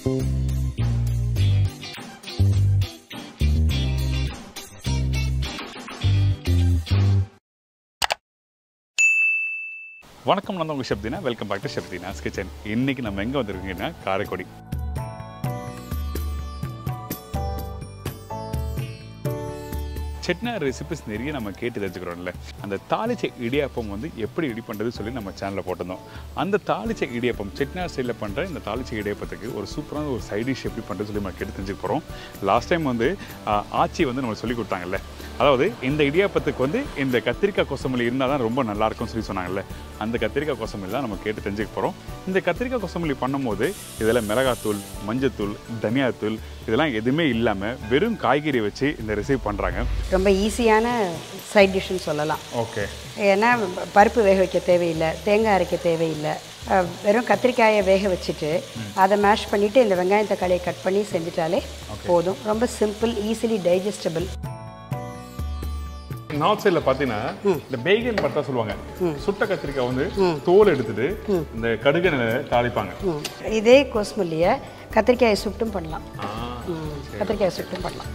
வணக்கம் நான் உங்கள் Shabdina welcome back to Shabdina's kitchen இன்னைக்கு நம்ம எங்கே வந்திருக்கீங்கன்னா காரைக்குடி செட்னார் ரெசிபிஸ் நிறைய நம்ம கேட்டு தெரிஞ்சுக்கிறோம்ல அந்த தாளிச்சை இடியாப்பம் வந்து எப்படி ரெடி பண்ணுறது சொல்லி நம்ம சேனலில் போட்டிருந்தோம் அந்த தாளிச்சை இடியாப்பம் செட்னார் ஸ்டைலில் பண்ணுற இந்த தாளிச்சை இடியாப்பத்துக்கு ஒரு சூப்பரான ஒரு சைட் டிஷ் எப்படி பண்ணுறது சொல்லி நம்ம கேட்டு தெரிஞ்சுக்க போகிறோம் லாஸ்ட் டைம் வந்து ஆ, ஆச்சி வந்து நம்மளுக்கு சொல்லி கொடுத்தாங்கல்ல அதாவது இந்த இடியாப்பத்துக்கு வந்து இந்த கத்திரிக்காய் கொசமல்லி இருந்தால் தான் ரொம்ப நல்லா இருக்கும்னு சொல்லி சொன்னாங்கல்ல அந்த கத்திரிக்காய் கொசமல்லி தான் நம்ம கேட்டு தெரிஞ்சுக்க போகிறோம் இந்த கத்திரிக்காய் கொசமல்லி பண்ணும்போது இதில் மிளகாத்தூள் மஞ்சத்தூள் தனியாத்தூள் இதெல்லாம் எதுவுமே இல்லாமல் வெறும் காய்கறி வச்சு இந்த ரெசிபி பண்ணுறாங்க ரொம்ப ஈஸியான சைட் டிஷ்ஷுன்னு சொல்லலாம் ஓகே ஏன்னா பருப்பு வேக வைக்க தேவையில்லை தேங்காய் அரைக்க தேவையில்லை அஹ், வெறும் கத்திரிக்காயை வேக வச்சுட்டு அதை மேஷ் பண்ணிவிட்டு இந்த வெங்காயம் தக்காளியை கட் பண்ணி செஞ்சுட்டாலே போதும் ரொம்ப சிம்பிள் ஈஸிலி டைஜஸ்டபிள் நார்த் சைடில் பார்த்தீங்கன்னா இந்த பேகன் பட்டா சொல்லுவாங்க சுட்ட கத்திரிக்காய் வந்து தோல் எடுத்துட்டு இந்த கடுகனை தாளிப்பாங்க இதே கோஸ்மல்லியை கத்திரிக்காயை சுட்டும் பண்ணலாம் ம், கத்திரிக்காயை சுட்டும் பண்ணலாம்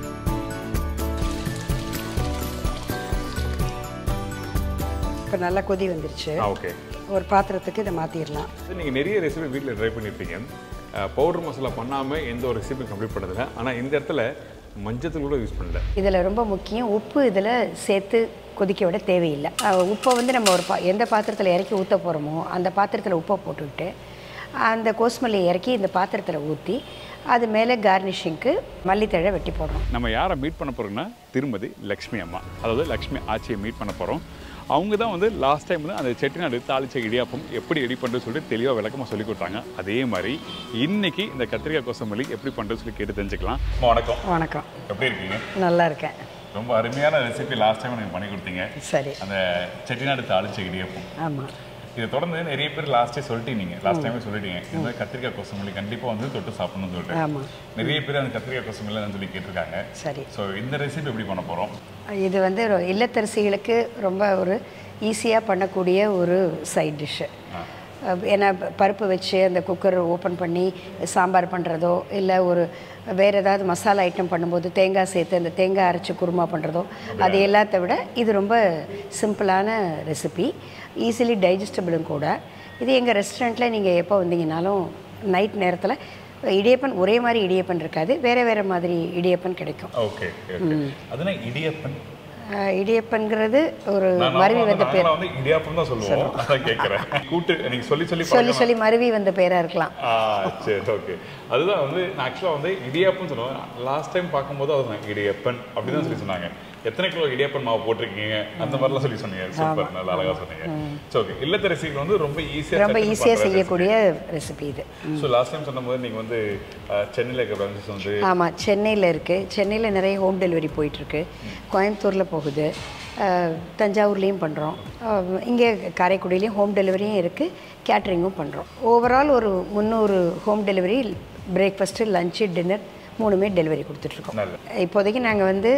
இப்போ நல்லா கொதி வந்துருச்சு ஓகே ஒரு பாத்திரத்துக்கு இதை மாற்றிடலாம் நீங்கள் நிறைய ரெசிபி வீட்டில் ட்ரை பண்ணியிருப்பீங்க பவுடர் மசாலா பண்ணாமல் எந்த ஒரு ரெசிபி கம்ப்ளீட் பண்ணதில்ல ஆனால் இந்த இடத்துல மஞ்சத்தூள் கூட யூஸ் பண்ணல இதில் ரொம்ப முக்கியம் உப்பு இதில் சேர்த்து கொதிக்க விட தேவையில்லை அஹ் உப்பை வந்து நம்ம ஒரு பா எந்த பாத்திரத்தில் இறக்கி ஊற்ற போகிறோமோ அந்த பாத்திரத்தில் உப்பை போட்டுவிட்டு அந்த கோஸ்மல்லியை இறக்கி இந்த பாத்திரத்தில் ஊற்றி அது மேலே கார்னிஷிங்க்கு மல்லித்தழை வெட்டி போடுறோம் நம்ம யாரை மீட் பண்ண போகிறோம்னா திருமதி லக்ஷ்மி அம்மா அதாவது லக்ஷ்மி ஆச்சியை மீட் பண்ண போகிறோம் அவங்க தான் வந்து லாஸ்ட் டைம் வந்து அந்த செட்டிநாடு தாளிச்ச இடியாப்பம் எப்படி ரெடி பண்ணுறது சொல்லிட்டு தெளிவாக விளக்கமாக சொல்லி கொடுத்தாங்க அதே மாதிரி இன்னைக்கு இந்த கத்திரிக்காய் கொசமல்லி எப்படி பண்ணுறது சொல்லி கேட்டு தெரிஞ்சுக்கலாம் அம்மா, வணக்கம் வணக்கம் எப்படி இருக்கீங்க நல்லா இருக்கேன் ரொம்ப அருமையான ரெசிபி லாஸ்ட் டைம் நீங்கள் பண்ணி கொடுத்தீங்க சரி அந்த செட்டிநாடு தாளிச்ச இடியாப்பம் ஆமாம் இதை தொடர்ந்து நிறைய பேர் லாஸ்ட்டே சொல்லிட்டீங்க லாஸ்ட் டைமே சொல்லிட்டீங்க இந்த மாதிரி கத்திரிக்காய் கொசமல்லி கண்டிப்பாக வந்து தொட்டு சாப்பிடணும்னு சொல்லிட்டு ஆமாம் நிறைய பேர் அந்த கத்திரிக்காய் கொசமல்லி சொல்லி கேட்டிருக்காங்க சரி ஸோ இந்த ரெசிபி எப்படி பண்ண போகிறோம் இது வந்து ஒரு இல்லத்தரசிகளுக்கு ரொம்ப ஒரு ஈஸியாக பண்ணக்கூடிய ஒரு சைட் டிஷ்ஷு ஏன்னா ப- பருப்பு வச்சு அந்த குக்கர் ஓப்பன் பண்ணி சாம்பார் பண்ணுறதோ இல்லை ஒரு வேறு ஏதாவது மசாலா ஐட்டம் பண்ணும்போது தேங்காய் சேர்த்து அந்த தேங்காய் அரைச்சி குருமா பண்ணுறதோ அது எல்லாத்த விட இது ரொம்ப சிம்பிளான ரெசிபி ஈஸிலி டைஜஸ்டபிளும் கூட இது எங்கள் ரெஸ்டாரண்ட்டில் நீங்கள் எப்போ வந்தீங்கனாலும் நைட் நேரத்தில் இடியப்பன் ஒரே மாதிரி இடியப்பன் இருக்காது வேறு வேறு மாதிரி இடியப்பன் கிடைக்கும் ஓகே ஓகே அதுனா இடியப்பன் அஹ் இடியப்பன்கிறது ஒரு நான் மருவி நார்மலா வந்த வந்து பேர் நாங்களாம் வந்து இடியாப்பம் தான் சொல்லுவோம் அதான் கேட்குறேன் கூட்டு நீங்க சொல்லி சொல்லி சொல்லி சொல்லி மருவி வந்த பேராக இருக்கலாம் ஆ சரி ஓகே அதுதான் வந்து நான் ஆக்சுவலாக வந்து இடியாப்பம் சொல்லுவேன் லாஸ்ட் டைம் பார்க்கும்போது அது நான் இடியப்பன் அப்படி தான் சொல்லி சொன்னாங்க எத்தனை கிலோ இடியாப்பன் மாவு போட்டிருக்கீங்க அந்த மாதிரிலாம் சொல்லி சொன்னீங்க சூப்பர் நல்லா அழகா சொன்னீங்க சரி ஓகே இல்லத்தரசிகள் வந்து ரொம்ப ஈஸியாக ரொம்ப ஈஸியாக செய்யக்கூடிய ரெசிபி இது ஸோ லாஸ்ட் டைம் சொன்னபோது நீங்கள் வந்து அஹ், சென்னையில் இருக்க பிரான்ச்சஸ் வந்து ஆமாம் சென்னையில் இருக்குது சென்னையில் நிறைய ஹோம் டெலிவரி போயிட்டுருக்கு கோயம்புத்தூரில் போகுது அஹ் தஞ்சாவூர்லேயும் பண்ணுறோம் இங்கே காரைக்குடியிலையும் ஹோம் டெலிவரியும் இருக்குது கேட்ரிங்கும் பண்ணுறோம் ஓவரால் ஒரு முந்நூறு home delivery breakfast lunch dinner மூணுமே டெலிவரி கொடுத்துட்ருக்கோம் நல்ல இப்போதைக்கு நாங்கள் வந்து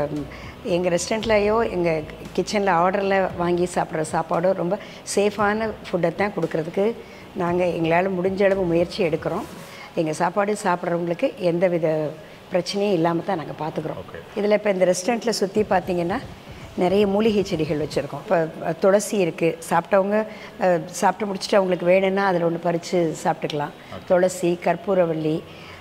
எங்கள் ரெஸ்டாரண்ட்லேயோ எங்கள் கிச்சனில் ஆர்டரில் வாங்கி சாப்பிட்ற சாப்பாடோ ரொம்ப சேஃபான ஃபுட்டை தான் கொடுக்கறதுக்கு நாங்கள் எங்களால் முடிஞ்ச அளவு முயற்சி எடுக்கிறோம் எங்கள் சாப்பாடு சாப்பிட்றவங்களுக்கு எந்த வித பிரச்சனையும் இல்லாமல் தான் நாங்கள் பார்த்துக்குறோம் Okay. இதில் இப்போ இந்த ரெஸ்டாரண்ட்டில் சுற்றி பார்த்தீங்கன்னா நிறைய மூலிகை செடிகள் வச்சுருக்கோம் இப்போ துளசி இருக்குது சாப்பிட்டவங்க அஹ், சாப்பிட்டு முடிச்சுட்டு அவங்களுக்கு வேணும்னா அதில் ஒன்று பறித்து சாப்பிட்டுக்கலாம் துளசி கற்பூரவள்ளி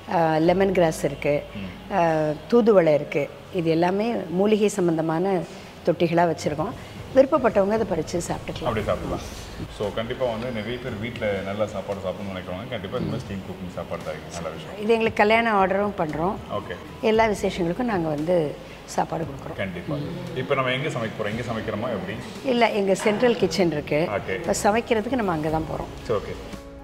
லெமன் கிராஸ் இருக்குது தூதுவளை இருக்குது இது எல்லாமே மூலிகை சம்பந்தமான தொட்டிகளாக வச்சுருக்கோம் விருப்பப்பட்டவங்க அதை பறித்து சாப்பிட்டுக்கலாம் அப்படி சாப்பிடலாம் ஸோ கண்டிப்பாக வந்து நிறைய பேர் வீட்டில் நல்ல சாப்பாடு சாப்பிடணும்னு நினைக்கிறவங்க கண்டிப்பாக இந்த மாதிரி ஸ்டீம் குக்கிங் சாப்பாடு தான் இருக்கு. நல்ல விஷயம் இது எங்களுக்கு கல்யாண ஆர்டரும் பண்ணுறோம் ஓகே எல்லா விசேஷங்களுக்கும் நாங்கள் வந்து சாப்பாடு கொடுக்குறோம் கண்டிப்பாக இப்போ நம்ம எங்கே சமைக்க போகிறோம் எங்கே சமைக்கிறோமா எப்படி இல்லை எங்கள் சென்ட்ரல் கிச்சன் இருக்குது ஓகே இப்போ சமைக்கிறதுக்கு நம்ம அங்கே தான் போகிறோம் சரி ஓகே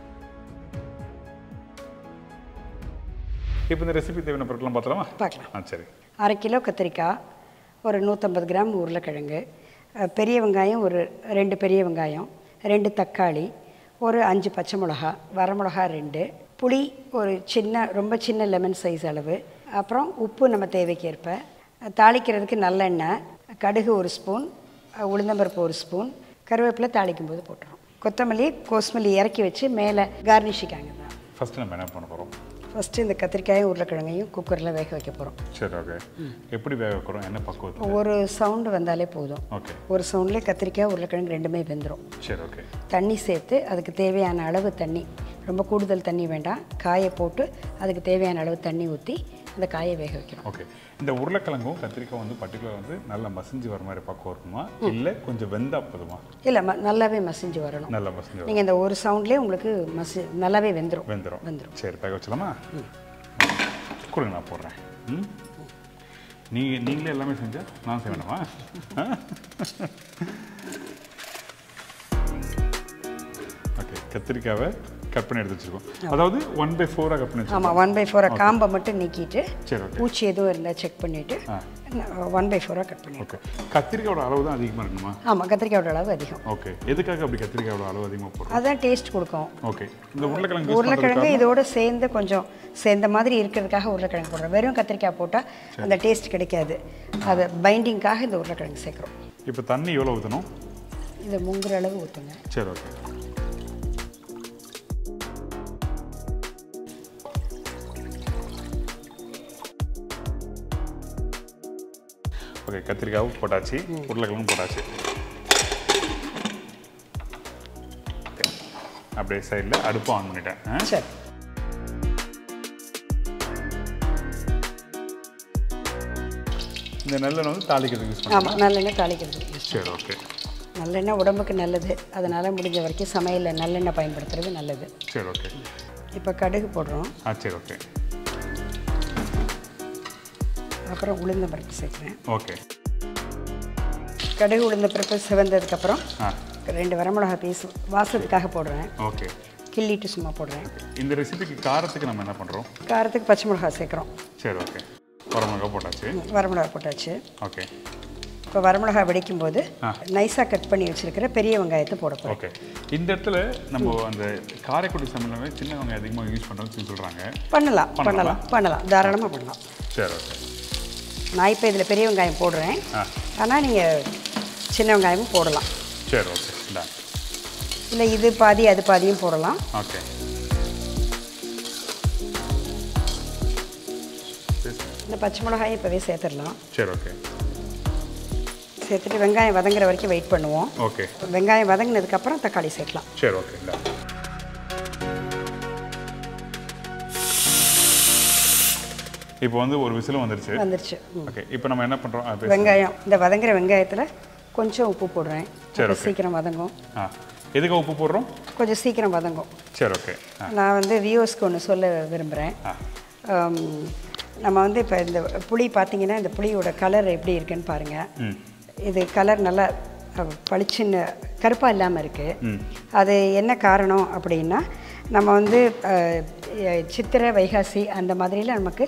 இப்போ இந்த ரெசிபி தேவையான பொருட்கள்லாம் பார்த்தலாமா பார்க்கலாம் ஆ சரி அரை கிலோ கத்திரிக்காய் ஒரு நூற்றம்பது கிராம் உருளைக்கிழங்கு அஹ், பெரிய வெங்காயம் ஒரு ரெண்டு பெரிய வெங்காயம் ரெண்டு தக்காளி ஒரு அஞ்சு பச்சை மிளகா வரமிளகா ரெண்டு புளி ஒரு சின்ன ரொம்ப சின்ன லெமன் சைஸ் அளவு அப்புறம் உப்பு நம்ம தேவைக்கேற்ப தாளிக்கிறதுக்கு நல்லெண்ணெய் கடுகு ஒரு ஸ்பூன் அஹ், உளுந்தம்பருப்பு ஒரு ஸ்பூன் கருவேப்பிலை தாளிக்கும் போது போட்டுரும் கொத்தமல்லி கோஸ்மல்லி இறக்கி வச்சு மேலே கார்னிஷிக்காங்க தான் ஃபஸ்ட்டு நம்ம என்ன பண்ண போகிறோம் ஃபஸ்ட்டு இந்த கத்திரிக்காயும் உருளைக்கிழங்கையும் குக்கரில் வேக வைக்க போகிறோம் சரி ஓகே எப்படி வேக வைக்கிறோம் என்ன பக்குவத்தில் ஒரு சவுண்டு வந்தாலே போதும் ஓகே ஒரு சவுண்ட்லேயே கத்திரிக்காய் உருளைக்கிழங்கு ரெண்டுமே வெந்துடும் சரி ஓகே தண்ணி சேர்த்து அதுக்கு தேவையான அளவு தண்ணி ரொம்ப கூடுதல் தண்ணி வேண்டாம் காயை போட்டு அதுக்கு தேவையான அளவு தண்ணி ஊற்றி அந்த காயை வேக வைக்கணும் ஓகே இந்த உருளைக்கிழங்கும் கத்திரிக்காய் வந்து பர்டிகுலர் வந்து நல்லா மசிஞ்சு வர மாதிரி பக்கம் இருக்குமா இல்லை கொஞ்சம் வெந்தா போதுமா இல்லை ம நல்லாவே மசிஞ்சு வரணும் நல்லா மசிஞ்சு வரும் நீங்கள் இந்த ஒரு சவுண்ட்லேயே உங்களுக்கு மசி நல்லாவே வெந்துடும் வெந்துடும் வெந்துடும் சரி வேக வச்சலாமா கொடுங்க நான் போடுறேன் ம் நீங்கள் நீங்களே எல்லாமே செஞ்சா நான் செய்ய வேண்டாமா ஓகே கத்திரிக்காவை கட் பண்ணி எடுத்து வச்சிருக்கோம் அதாவது ஒன் பை ஃபோராக கட் பண்ணி வச்சிருக்கோம் ஆமாம் ஒன் பை ஃபோரை காம்பை மட்டும் நீக்கிட்டு சரி ஓகே பூச்சி எதுவும் இருந்தால் செக் பண்ணிவிட்டு ஆ ஒன் பை ஃபோராக கட் பண்ணிடுவோம் ஓகே கத்திரிக்காயோட அளவு தான் அதிகமாக இருக்கணுமா ஆமாம் கத்திரிக்காயோட அளவு அதிகம் ஓகே எதுக்காக அப்படி கத்திரிக்காயோட அளவு அதிகமாக போடுறோம் அதுதான் டேஸ்ட் கொடுக்கும் ஓகே இந்த உருளைக்கிழங்கு use உருளைக்கிழங்கு இதோட சேர்ந்து கொஞ்சம் சேர்ந்த மாதிரி இருக்கிறதுக்காக உருளைக்கிழங்கு போடுறோம் வெறும் கத்திரிக்காய் போட்டால் அந்த டேஸ்ட் கிடைக்காது அது பைண்டிங்காக இந்த உருளைக்கிழங்கு சேர்க்குறோம் இப்போ தண்ணி எவ்வளோ ஊற்றணும் இதை முங்குற அளவு ஊற்றுங்க சரி ஓகே ஓகே கத்திரிக்காவும் போட்டாச்சு உருளைக்கிழங்கும் போட்டாச்சு Okay. அப்படியே சைடில் அடுப்பு ஆன் பண்ணிட்டேன் ஆ? சரி இந்த நெல்லை வந்து தாளிக்கிறதுக்கு யூஸ் பண்ணலாம் ஆமாம் நல்லெண்ணெய் தாளிக்கிறது சரி ஓகே நல்லெண்ணெய் உடம்புக்கு நல்லது அதனால் முடிஞ்ச வரைக்கும் சமையலில் நல்லெண்ணெய் பயன்படுத்துறது நல்லது சரி ஓகே இப்போ கடுகு போடுறோம் ஆ சரி ஓகே அப்புறம் உளுந்த பருப்பு சேர்க்குறேன் ஓகே கடுகு உளுந்த பருப்பு சிவந்ததுக்கப்புறம் ஆ ரெண்டு வரமிளகா பீஸ் வாசத்துக்காக போடுறேன் ஓகே கிள்ளிட்டு சும்மா போடுறேன் இந்த ரெசிபிக்கு காரத்துக்கு நம்ம என்ன பண்ணுறோம் காரத்துக்கு பச்சை மிளகா சேர்க்குறோம் சரி ஓகே வரமிளகா போட்டாச்சு வரமிளகா போட்டாச்சு ஓகே இப்போ வரமிளகா வெடிக்கும் போது ஆ. நைஸாக கட் பண்ணி வச்சிருக்கிற பெரிய வெங்காயத்தை போட போகிறோம் ஓகே இந்த இடத்துல நம்ம அந்த காரைக்குடி சமையல சின்ன வெங்காயம் அதிகமாக யூஸ் பண்ணுறோம்னு சொல்லி சொல்கிறாங்க பண்ணலாம் பண்ணலாம் பண்ணலாம் தாராளமாக பண்ணலாம் சரி ஓகே நான் இப்போ இதில் பெரிய வெங்காயம் போடுறேன் ஆ ஆனால் நீங்கள் சின்ன வெங்காயமும் போடலாம் சரி ஓகே டன் இல்லை இது பாதி அது பாதியும் போடலாம் ஓகே இந்த பச்சை மிளகாயை இப்போவே சேர்த்துடலாம் சரி ஓகே சேர்த்துட்டு வெங்காயம் வதங்குற வரைக்கும் வெயிட் பண்ணுவோம் ஓகே வெங்காயம் வதங்கினதுக்கப்புறம் தக்காளி சேர்க்கலாம் சரி ஓகே டன் இப்போ வந்து ஒரு விசிலும் வந்துருச்சு வந்துருச்சு ம். ஓகே இப்போ நம்ம என்ன பண்ணுறோம் அது வெங்காயம் இந்த வதங்குற வெங்காயத்தில் கொஞ்சம் உப்பு போடுறேன் சரி, அப்ப okay. சீக்கிரம் வதங்கும் ஆ எதுக்கு உப்பு போடுறோம் கொஞ்சம் சீக்கிரம் வதங்கும் சரி ஓகே ஆ நான் வந்து வியூஸ்க்கு ஒன்று சொல்ல விரும்புகிறேன் ஆ நம்ம வந்து இப்போ இந்த புளி பார்த்தீங்கன்னா இந்த புளியோட கலர் எப்படி இருக்குன்னு பாருங்கள் ம் இது கலர் நல்லா அஹ், பளிச்சுன்னு கருப்பாக இல்லாமல் இருக்குது ம் அது என்ன காரணம் அப்படின்னா நம்ம வந்து அஹ், எ- சித்திரை வைகாசி அந்த மாதிரியில் நமக்கு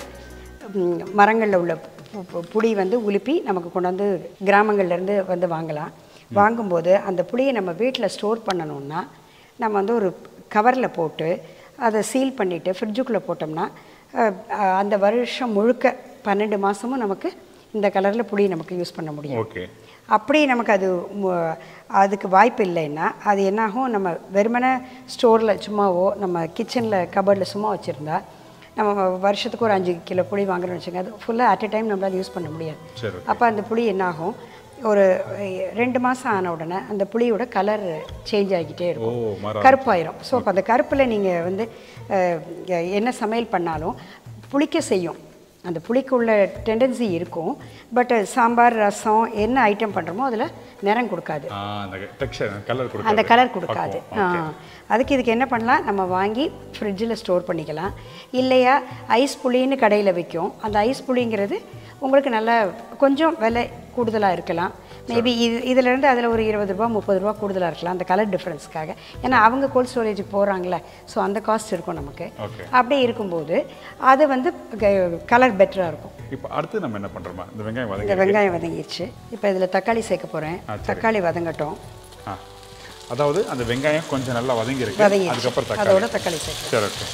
மரங்களில் உள்ள பு- பு- புளி வந்து உலுப்பி நமக்கு கொண்டு வந்து கிராமங்கள்லேருந்து வந்து வாங்கலாம் வாங்கும்போது அந்த புளியை நம்ம வீட்டில் ஸ்டோர் பண்ணணும்னா நம்ம வந்து ஒரு கவரில் போட்டு அதை சீல் பண்ணிவிட்டு ஃப்ரிட்ஜுக்குள்ளே போட்டோம்னா அஹ், அஹ், அந்த வருஷம் முழுக்க பன்னெண்டு மாதமும் நமக்கு இந்த கலரில் புளி நமக்கு யூஸ் பண்ண முடியும் ஓகே அப்படி நமக்கு அது மு- அதுக்கு வாய்ப்பு இல்லைன்னா அது என்னாகும் நம்ம வெறுமனே ஸ்டோரில் சும்மாவோ நம்ம கிச்சனில் கபர்டில் சும்மா வச்சுருந்தா நம்ம வருஷத்துக்கு ஒரு அஞ்சு கிலோ புளி வாங்குறோம்னு வச்சுங்க அது ஃபுல்லாக அட் a டைம் நம்மளால் யூஸ் பண்ண முடியாது சரி அப்போ அந்த புளி என்னாகும் ஒரு அஹ், ரெண்டு மாதம் ஆன உடனே அந்த புளியோட கலர் சேஞ்ச் ஆகிக்கிட்டே ஓ இருக்கும் மரம் கருப்பாயிரும் ஸோ அப்போ அந்த கருப்பில் நீங்கள் வந்து அஹ், என்ன சமையல் பண்ணாலும் புளிக்க செய்யும் அந்த புளிக்குள்ள டெண்டன்சி இருக்கும் பட் சாம்பார் ரசம் என்ன ஐட்டம் பண்ணுறோமோ அதில் நிறம் கொடுக்காது ஆ அந்த டெக்ஸ்சர் கலர் கொடுக்க அந்த கலர் கொடுக்காது ஆ. அதுக்கு இதுக்கு என்ன பண்ணலாம் நம்ம வாங்கி ஃப்ரிட்ஜில் ஸ்டோர் பண்ணிக்கலாம் இல்லையா ஐஸ் புளின்னு கடையில் விற்கும் அந்த ஐஸ் புளிங்கிறது உங்களுக்கு நல்ல கொஞ்சம் விலை கூடுதலாக இருக்கலாம் மேபி இது இதிலேருந்து அதில் ஒரு இருபது ரூபா முப்பது ரூபா கூடுதலாக இருக்கலாம் அந்த கலர் டிஃப்ரென்ஸ்க்காக ஏன்னா அவங்க கோல்ட் ஸ்டோரேஜுக்கு போகிறாங்களே ஸோ அந்த காஸ்ட் இருக்கும் நமக்கு ஓகே அப்படி இருக்கும்போது அது வந்து கலர் பெட்டராக இருக்கும் இப்போ அடுத்து நம்ம என்ன பண்ணுறோமா இந்த வெங்காயம் இந்த வதங்கி வெங்காயம் வதங்கிடுச்சு இப்போ இதில் தக்காளி சேர்க்க போகிறேன் ஆ, சரி. தக்காளி வதங்கட்டும் ஆ அதாவது அந்த வெங்காயம் கொஞ்சம் நல்லா வதங்கியிருக்கு வதங்கிடுச்சு அதுக்கப்புறம் தக்காளி அதோட தக்காளி சேர்க்கலாம் சரி ஓகே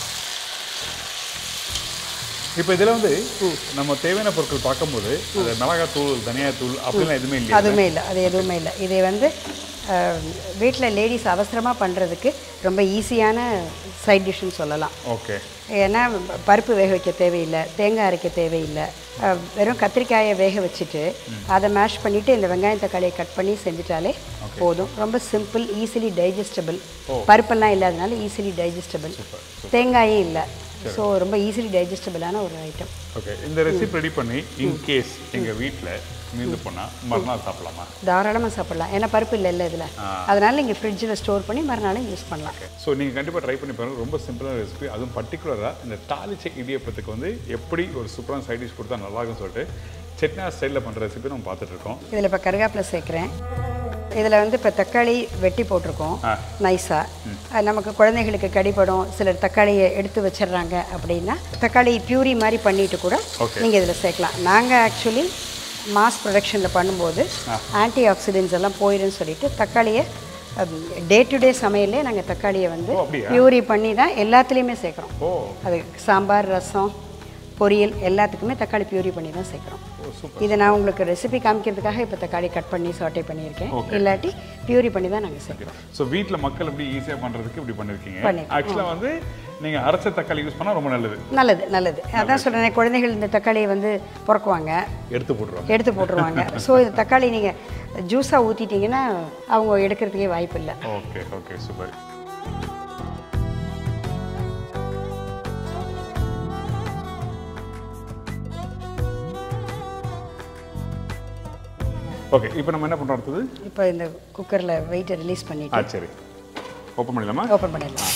இப்போ இதில் வந்து நம்ம தேவையான பொருட்கள் பார்க்கும்போது அந்த மிளகாத்தூள் தனியாத்தூள் அப்படிலாம் எதுவுமே இல்லையா அதுவுமே இல்லை அது எதுவுமே இல்லை இதை வந்து வீட்டில் லேடிஸ் அவசரமாக பண்ணுறதுக்கு ரொம்ப ஈஸியான சைட் டிஷ்ஷுன்னு சொல்லலாம் ஓகே ஏன்னா பருப்பு வேக வைக்க தேவையில்லை தேங்காய் அரைக்க தேவையில்லை அஹ், வெறும் கத்திரிக்காயை வேக வச்சுட்டு அதை மேஷ் பண்ணிவிட்டு இந்த வெங்காயம் தக்காளியை கட் பண்ணி செஞ்சுட்டாலே போதும் ரொம்ப சிம்பிள் ஈஸிலி டைஜஸ்டபிள் பருப்பெல்லாம் இல்லாதனால ஈஸிலி டைஜஸ்டபிள் தேங்காயும் இல்லை ஸோ ரொம்ப ஈஸிலி டைஜஸ்டபிளான ஒரு ஐட்டம் ஓகே இந்த ரெசிபி ரெடி பண்ணி இன்கேஸ் எங்கள் வீட்டில் மீந்து போனால் மறுநாள் சாப்பிடலாமா தாராளமாக சாப்பிடலாம் ஏன்னா பருப்பு இல்லைல்ல இதில் அதனால் நீங்கள் ஃப்ரிட்ஜில் ஸ்டோர் பண்ணி மறுநாளும் யூஸ் பண்ணலாம் ஸோ நீங்கள் கண்டிப்பாக ட்ரை பண்ணி பாருங்க ரொம்ப சிம்பிளான ரெசிபி அதுவும் பர்டிகுலராக இந்த தாளிச்ச இடியப்பத்துக்கு வந்து எப்படி ஒரு சூப்பரான சைட் டிஷ் கொடுத்தா நல்லா இருக்கும்னு சொல்லிட்டு செட்னா ஸ்டைலில் பண்ணுற ரெசிபி நம்ம பார்த்துட்டு இருக்கோம் இதில் இப்போ கருவேப்பிலை சேர்க்குறேன் இதில் வந்து இப்போ தக்காளி வெட்டி போட்டிருக்கோம் நைஸாக நமக்கு குழந்தைகளுக்கு கடிப்படும் சிலர் தக்காளியை எடுத்து வச்சிடுறாங்க அப்படின்னா தக்காளி பியூரி மாதிரி பண்ணிட்டு கூட Okay. நீங்கள் இதில் சேர்க்கலாம் நாங்கள் ஆக்சுவலி மாஸ் ப்ரொடக்ஷனில் பண்ணும்போது ஆன்டி ஆக்சிடென்ட்ஸ் எல்லாம் போயிடுன்னு சொல்லிட்டு தக்காளியை டே டு டே சமையல்லே நாங்கள் தக்காளியை வந்து ஓ, அப்படியா? பியூரி பண்ணி தான் எல்லாத்துலேயுமே சேர்க்குறோம் ஓ அது சாம்பார் ரசம் பொரியல் எல்லாத்துக்குமே தக்காளி பியூரி பண்ணி தான் சேர்க்குறோம் ஓ சூப்பர் இதை நான் உங்களுக்கு ரெசிபி காமிக்கிறதுக்காக இப்போ தக்காளி கட் பண்ணி சாட்டே பண்ணியிருக்கேன் இல்லாட்டி பியூரி பண்ணி தான் நாங்கள் சேர்க்குறோம் ஸோ வீட்டில் மக்கள் எப்படி ஈஸியாக பண்ணுறதுக்கு இப்படி பண்ணியிருக்கீங்க பண்ணிருக்கோம். ஆக்சுவலாக வந்து நீங்கள் அரைச்ச தக்காளி யூஸ் பண்ணால் ரொம்ப நல்லது நல்லது நல்லது அதான் சொல்கிறேன் குழந்தைகள் இந்த தக்காளியை வந்து பிறக்குவாங்க எடுத்து போட்டுருவாங்க எடுத்து போட்டுருவாங்க ஸோ இந்த தக்காளி நீங்கள் ஜூஸாக ஊற்றிட்டீங்கன்னா அவங்க எடுக்கிறதுக்கே வாய்ப்பு இல்லை ஓகே ஓகே சூப்பர் ஓகே இப்போ நம்ம என்ன பண்ணுறோம் அடுத்தது இப்போ இந்த குக்கரில் வெயிட்டை ரிலீஸ் ஆ பண்ணிவிட்டு சரி ஓப்பன் பண்ணிடலாமா ஓப்பன் பண்ணிடலாம்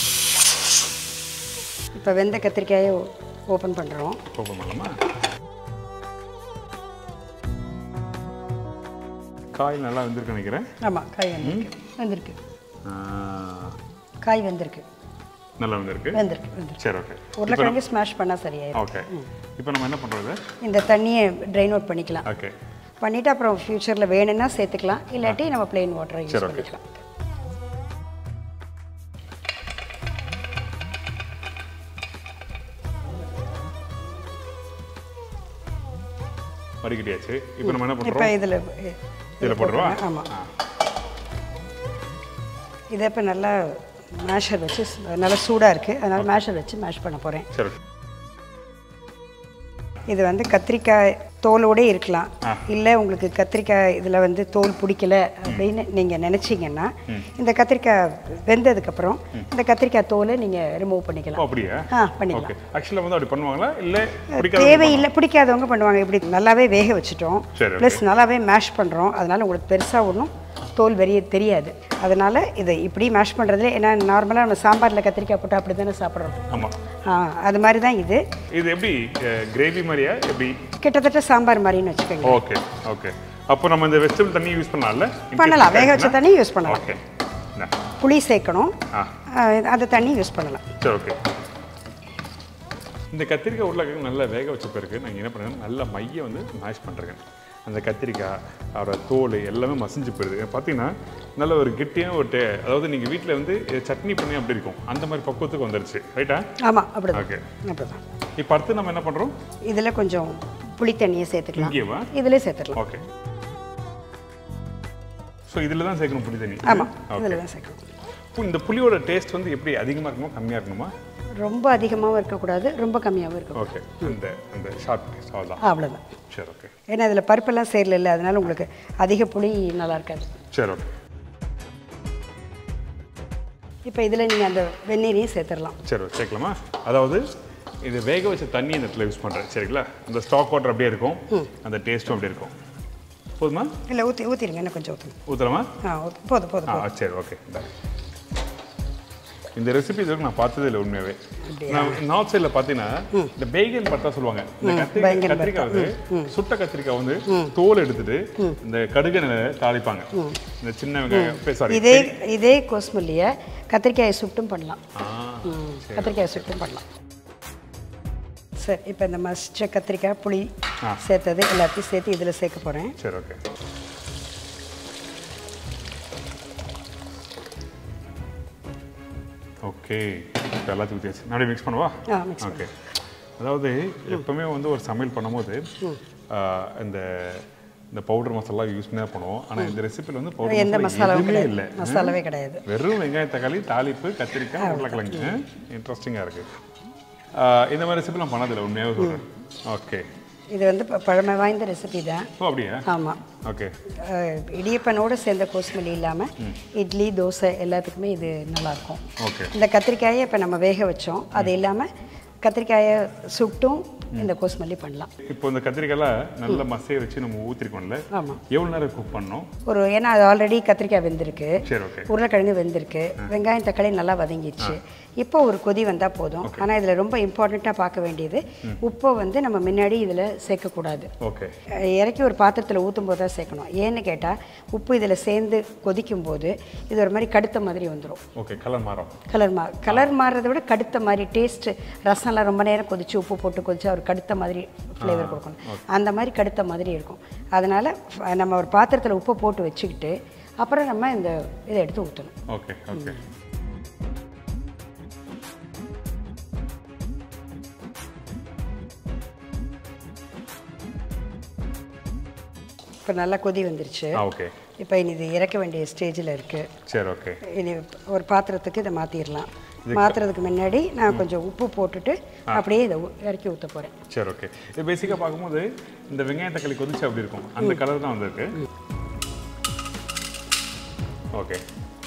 இப்போ வெந்த கத்திரிக்காயை ஓப்பன் பண்ணுறோம் ஓப்பன் பண்ணலாமா காய் நல்லா வெந்திருக்கு நினைக்கிறேன் ஆமாம் காய் வெந்திருக்கு வெந்திருக்கு ஆ, காய் வெந்திருக்கு நல்லா வெந்திருக்கு வெந்திருக்கு வெந்திருக்கு சரி ஓகே உருளைக்கிழங்கு ஸ்மாஷ் பண்ணால் சரியாயிடும் ஓகே இப்போ நம்ம என்ன பண்ணுறது இந்த தண்ணியை ட்ரைன் அவுட் பண்ணிக்கலாம் ஓகே பண்ணிவிட்டு அப்புறம் ஃப்யூச்சரில் வேணும்னா சேர்த்துக்கலாம் இல்லாட்டி நம்ம plain வாட்டரை யூஸ் சரி, okay. பண்ணிக்கலாம் வடிகட்டியாச்சு இப்போ நம்ம என்ன இப்போ பண்ணுறோம் இதில் இதில் போட்டுருவா ஆமாம் இதை இப்போ நல்லா மேஷர் வச்சு நல்லா சூடாக இருக்குது அதனால் மேஷர் வச்சு மேஷ் பண்ண போகிறேன் சரி இது வந்து கத்திரிக்காய் தோலோடே இருக்கலாம் இல்லை உங்களுக்கு கத்திரிக்காய் இதில் வந்து தோல் பிடிக்கல அப்படின்னு நீங்கள் நினச்சிங்கன்னா இந்த கத்திரிக்காய் வெந்ததுக்கப்புறம் இந்த கத்திரிக்காய் தோலை நீங்கள் ரிமூவ் ஓ பண்ணிக்கலாம் அப்படியா ஆ பண்ணிக்கலாம் ஓகே ஆக்சுவலாக வந்து அப்படி பண்ணுவாங்களா இல்லை பிடிக்காத தேவையில்லை பிடிக்காதவங்க பண்ணுவாங்க இப்படி நல்லாவே வேக வச்சுட்டோம் சரி, okay. ப்ளஸ் நல்லாவே மேஷ் பண்ணுறோம் அதனால் உங்களுக்கு பெருசாக ஒன்றும் தோல் வெறிய தெரியாது அதனால் இதை இப்படி மேஷ் பண்ணுறதுல ஏன்னா நார்மலாக நம்ம சாம்பாரில் கத்திரிக்காய் போட்டு அப்படி தானே சாப்பிட்றோம் ஆமாம் ஆ அது மாதிரி தான் இது இது எப்படி கிரேவி மாதிரியா எப்படி கிட்டத்தட்ட சாம்பார் மாதிரின்னு வச்சுக்கோங்க ஓகே ஓகே அப்போ நம்ம இந்த வெஜிடபிள் தண்ணி யூஸ் பண்ணலாம்ல பண்ணலாம் வேக வச்ச தண்ணி யூஸ் பண்ணலாம் ஓகே புளி சேர்க்கணும் ஆ ஆ, அந்த தண்ணி யூஸ் பண்ணலாம் சரி ஓகே இந்த கத்திரிக்காய் உருளைக்கிழங்கு நல்லா வேக வச்ச பிறகு நாங்கள் என்ன பண்ணுறோம் நல்லா மைய வந்து மேஷ் பண்ணுறேங்க அந்த கத்திரிக்காய் அதோட தோல் எல்லாமே மசிஞ்சு போயிடுது பார்த்தீங்கன்னா நல்ல ஒரு கெட்டியான ஒரு டே அதாவது நீங்கள் வீட்டில் வந்து சட்னி பண்ணி அப்படி இருக்கும் அந்த மாதிரி பக்குவத்துக்கு வந்துருச்சு ரைட்டா ஆமாம் அப்படிதான் ஓகே அப்படிதான் இப்போ அடுத்து நம்ம என்ன பண்ணுறோம் இதில் கொஞ்சம் புளி தண்ணியை சேர்த்துக்கலாம் இங்கேவா இதிலே சேர்த்துக்கலாம் ஓகே ஸோ இதில் தான் சேர்க்கணும் புளி தண்ணி ஆமாம் ஓகே இதில் தான் சேர்க்கணும் இப்போ இந்த புளியோட டேஸ்ட் வந்து எப்படி அதிகமாக இருக்குமா கம்மியாக இருக்குமா ரொம்ப அதிகமாகவும் இருக்கக்கூடாது ரொம்ப கம்மியாகவும் இருக்கும் ஓகே அந்த அந்த ஷார்ட் டேஸ்ட் அவ்வளோதான் அவ்வளோதான் சரி ஓகே ஏன்னா இதில் பருப்பெல்லாம் சேரல அதனால உங்களுக்கு அதிக புளி நல்லா இருக்காது சரி ஓகே இப்போ இதில் நீங்கள் அந்த வெந்நீரையும் சேர்த்துடலாம் சரி ஓகே, சேர்க்கலாமா அதாவது இது வேக வச்ச தண்ணி இந்த இடத்துல யூஸ் பண்ணுறேன் சரிங்களா இந்த ஸ்டாக் வாட்டர் அப்படியே இருக்கும் அந்த டேஸ்ட்டும் அப்படியே இருக்கும் போதுமா இல்லை ஊற்றி ஊற்றிடுங்க இன்னும் கொஞ்சம் ஊற்றுங்க ஊற்றலாமா ஆ ஊத்து- போதும் போதும் ஆ சரி ஓகே இந்த ரெசிபி இது வரைக்கும் நான் பார்த்ததே இல்லை உண்மையாகவே நான் நார்த் சைடில் பார்த்தீங்கன்னா இந்த பேகன் பட்டா சொல்லுவாங்க இந்த கத்திரிக்காய் பேங்கன் கத்திரிக்காய் வந்து சுட்ட கத்திரிக்காய் வந்து தோல் எடுத்துட்டு இந்த கடுகு எண்ணெயில தாளிப்பாங்க இந்த சின்ன வெங்காயம் சாரி இதே இதே கோஸ்மல்லியை கத்திரிக்காயை சுட்டும் பண்ணலாம் ஆ ம், கத்திரிக்காயை சுட்டும் பண்ணலாம் சரி இப்போ இந்த மசிச்ச கத்திரிக்காய் புளி ஆ. சேர்த்தது எல்லாத்தையும் சேர்த்து இதில் சேர்க்க போகிறேன் சரி ஓகே ஓகே இப்போ எல்லாத்தையும் ஊற்றியாச்சு நான் அப்படியே மிக்ஸ் பண்ணவா ஆ மிக்ஸ் ஓகே அதாவது எப்பவுமே வந்து ஒரு சமையல் பண்ணும்போது ஆ, இந்த இந்த பவுடர் மசாலா யூஸ் பண்ணி தான் பண்ணுவோம் ஆனால் இந்த ரெசிபியில் வந்து பவுடர் எந்த மசாலா மசாலாவும் எதுவுமே கிடையாது இல்லை மசாலாவே கிடையாது வெறும் வெங்காயம் தக்காளி தாளிப்பு கத்திரிக்காய் உருளைக்கிழங்கு இன்ட்ரெஸ்டிங்காக இருக்குது இந்த மாதிரி ரெசிபி நான் பண்ணதில்லை உண்மையாகவே சொல்கிறேன் ஓகே இது வந்து ப- பழமை வாய்ந்த ரெசிபி தான் ஓ அப்படியா ஆமாம் ஓகே இடியப்பனோடு சேர்ந்த கோஸ்மல்லி இல்லாமல் இட்லி தோசை எல்லாத்துக்குமே இது நல்லாயிருக்கும் ஓகே இந்த கத்திரிக்காயை இப்போ நம்ம வேக வச்சோம் அது இல்லாமல் கத்திரிக்காயை சுட்டும் இந்த கோஸ்மல்லி பண்ணலாம் இப்போ இந்த கத்திரிக்காயில் நல்ல மசையை வச்சு நம்ம ஊற்றிருக்கோம்ல ஆமாம் எவ்வளோ நேரம் குக் பண்ணோம் ஒரு ஏன்னா அது ஆல்ரெடி கத்திரிக்காய் வெந்திருக்கு சரி ஓகே உருளைக்கிழங்கு வெந்திருக்கு வெங்காயம் தக்காளி நல்லா வதங்கிடுச்சு இப்போ ஒரு கொதி வந்தால் போதும் ஆனால் இதில் ரொம்ப இம்பார்ட்டண்ட்டாக பார்க்க வேண்டியது உப்பை வந்து நம்ம முன்னாடி இதில் சேர்க்கக்கூடாது ஓகே அஹ் இறக்கி ஒரு பாத்திரத்தில் ஊற்றும் போது தான் சேர்க்கணும் ஏன்னு கேட்டால் உப்பு இதில் சேர்ந்து கொதிக்கும் போது இது ஒரு மாதிரி கடுத்த மாதிரி வந்துடும் ஓகே கலர் மாறும் கலர் மா கலர் மாறுறதை விட கடுத்த மாதிரி டேஸ்ட்டு ரசம்லாம் ரொம்ப நேரம் கொதிச்சு உப்பு போட்டு கொதிச்சு ஒரு கடுத்த மாதிரி ஃப்ளேவர் கொடுக்கணும் அந்த மாதிரி கடுத்த மாதிரி இருக்கும் அதனால் நம்ம ஒரு பாத்திரத்தில் உப்பை போட்டு வச்சுக்கிட்டு அப்புறம் நம்ம இந்த இதை எடுத்து ஊற்றணும் ஓகே ஓகே இப்போ நல்லா கொதி வந்துருச்சு ஆ ஓகே இப்போ இனி இது இறக்க வேண்டிய ஸ்டேஜில் இருக்குது சரி ஓகே இனி ஒரு பாத்திரத்துக்கு இதை மாற்றிடலாம் மாற்றுறதுக்கு முன்னாடி நான் கொஞ்சம் உப்பு போட்டுட்டு அப்படியே இதை ஊ- இறக்கி ஊற்ற போகிறேன் சரி ஓகே இது பேசிக்காக பார்க்கும்போது இந்த வெங்காய தக்காளி கொதிச்சு அப்படி இருக்கும் அந்த கலர் தான் வந்திருக்கு ஓகே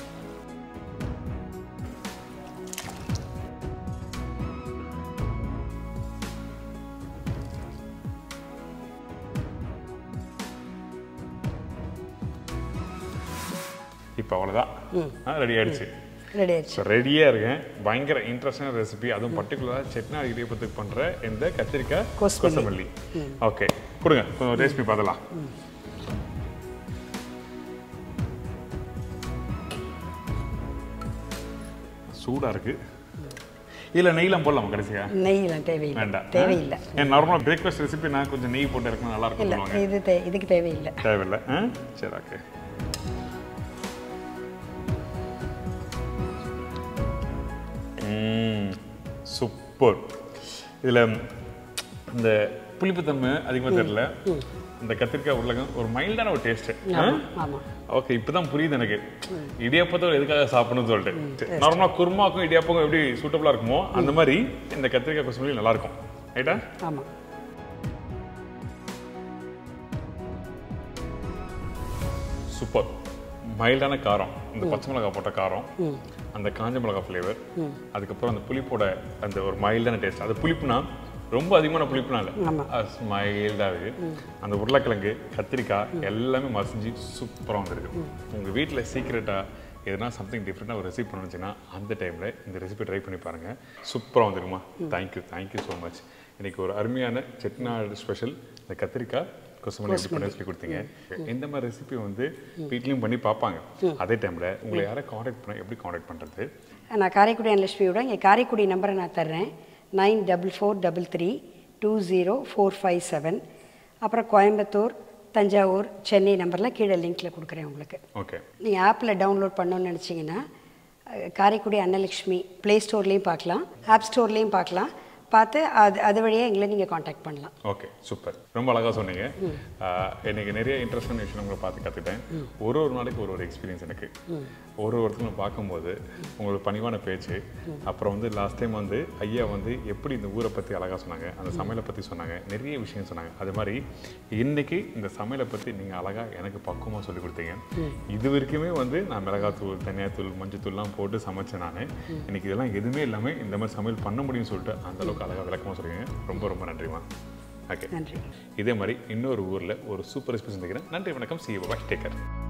இப்போ அவ்வளோதான் ரெடி ஆயிடுச்சு ரெடி ஆயிடுச்சு ஸோ ரெடியாக இருக்கேன் பயங்கர இன்ட்ரெஸ்டான ரெசிபி அதுவும் பர்டிகுலராக செட்னா இடியப்பத்துக்கு பண்ணுற இந்த கத்திரிக்காய் கொத்தமல்லி. கொத்தமல்லி ஓகே கொடுங்க கொஞ்சம் ரெசிபி பார்க்கலாம் சூடாக இருக்கு இதில் நெய்லாம் போடலாமா கடைசியா நெய்யெல்லாம் தேவையில்லை வேண்டாம் தேவையில்லை ஏன் நார்மலாக பிரேக்ஃபாஸ்ட் ரெசிபி நான் கொஞ்சம் நெய் போட்டு இறக்கணும் நல்லா இருக்கும் இல்லை சொல்லுவாங்க இது தே இதுக்கு தேவையில்லை தேவையில்லை ஆ சரி ஓகே சூப்பர் இதில் இந்த புளிப்புத்தன்மை அதிகமாக தெரியல இந்த கத்திரிக்காய் உருளைக்கிழங்கு ஒரு மைல்டான ஒரு டேஸ்ட்டு ஆமாம் ஓகே இப்பதான் புரியுது எனக்கு இடியாப்பத்தை எதுக்காக சாப்பிடணும்னு சொல்லிட்டு நார்மலாக குருமாக்கும் இடியாப்பக்கும் எப்படி சூட்டபுளாக இருக்குமோ அந்த மாதிரி இந்த கத்திரிக்காய் கொசுமல்லி நல்லா இருக்கும் ரைட்டா ஆமாம் சூப்பர் மைல்டான காரம் இந்த பச்சை மிளகாய் போட்ட காரம் அந்த காஞ்ச மிளகாய் ஃப்ளேவர் அதுக்கப்புறம் அந்த புளிப்போட அந்த ஒரு மைல்டான டேஸ்ட் அது புளிப்புனா ரொம்ப அதிகமான புளிப்புனா இல்லை மைல்டாக இருக்கு அந்த உருளைக்கிழங்கு கத்திரிக்காய் எல்லாமே மசிஞ்சு சூப்பராக வந்திருக்கு உங்கள் வீட்டில் சீக்கிரட்டாக எதுனா சம்திங் டிஃப்ரெண்ட்டாக ஒரு ரெசிபி பண்ணுச்சுன்னா அந்த டைமில் இந்த ரெசிபி ட்ரை பண்ணி பாருங்கள் சூப்பராக வந்துருமா தேங்க்யூ தேங்க்யூ ஸோ மச் இன்னைக்கு ஒரு அருமையான செட்டிநாடு ஸ்பெஷல் இந்த கத்திரிக்காய் கொசுமல்லி எப்படி பண்ண சொல்லி கொடுத்தீங்க இந்த மாதிரி ரெசிபி வந்து வீட்லேயும் பண்ணி பார்ப்பாங்க அதே டைமில் உங்களை யாரை காண்டாக்ட் பண்ண எப்படி காண்டாக்ட் பண்ணுறது நான் காரைக்குடி அனலட்சுமியோட இங்கே காரைக்குடி நம்பரை நான் தர்றேன் nine double four double three two zero four five seven அப்புறம் கோயம்புத்தூர் தஞ்சாவூர் சென்னை நம்பர்லாம் கீழே லிங்க்கில் கொடுக்குறேன் உங்களுக்கு ஓகே நீங்கள் ஆப்பில் டவுன்லோட் பண்ணணும்னு நினச்சிங்கன்னா அஹ், காரைக்குடி அன்னலக்ஷ்மி ப்ளே ஸ்டோர்லேயும் பார்க்கலாம் ஆப் ஸ்டோர்லேயும் பார்க்கலாம் பார்த்து அது அது வழியாக எங்களை நீங்கள் காண்டாக்ட் பண்ணலாம் ஓகே சூப்பர் ரொம்ப அழகாக சொன்னீங்க ஆஹ், எனக்கு நிறைய இன்ட்ரெஸ்டான விஷயம் உங்களை பார்த்து கற்றுக்கிட்டேன் ஒரு ஒரு நாளைக்கு ஒரு ஒரு எக்ஸ்பீரியன்ஸ் எனக்கு ஒரு ஒருத்தங்களும் பார்க்கும்போது உங்களோட பணிவான பேச்சு அப்புறம் வந்து லாஸ்ட் டைம் வந்து ஐயா வந்து எப்படி இந்த ஊரை பற்றி அழகாக சொன்னாங்க அந்த சமையலை பற்றி சொன்னாங்க நிறைய விஷயம் சொன்னாங்க அது மாதிரி இன்னைக்கு இந்த சமையலை பற்றி நீங்கள் அழகாக எனக்கு பக்குவமாக சொல்லி கொடுத்தீங்க இது வரைக்குமே வந்து நான் மிளகாத்தூள் தனியாத்தூள் மஞ்சத்தூள்லாம் போட்டு சமைச்சேன் நான் இன்னைக்கு இதெல்லாம் எதுவுமே இல்லாமல் இந்த மாதிரி சமையல் பண்ண முடியும்னு சொல்லிட்டு அந்த அளவுக்கு அழகாக விளக்கமாக சொல்லுவீங்க ரொம்ப ரொம்ப நன்றிமா ஓகே நன்றி இதே மாதிரி இன்னொரு ஊரில் ஒரு சூப்பர் ரெசிபி சந்திக்கிறேன் நன்றி வணக்கம் சி பாய் டேக்கர்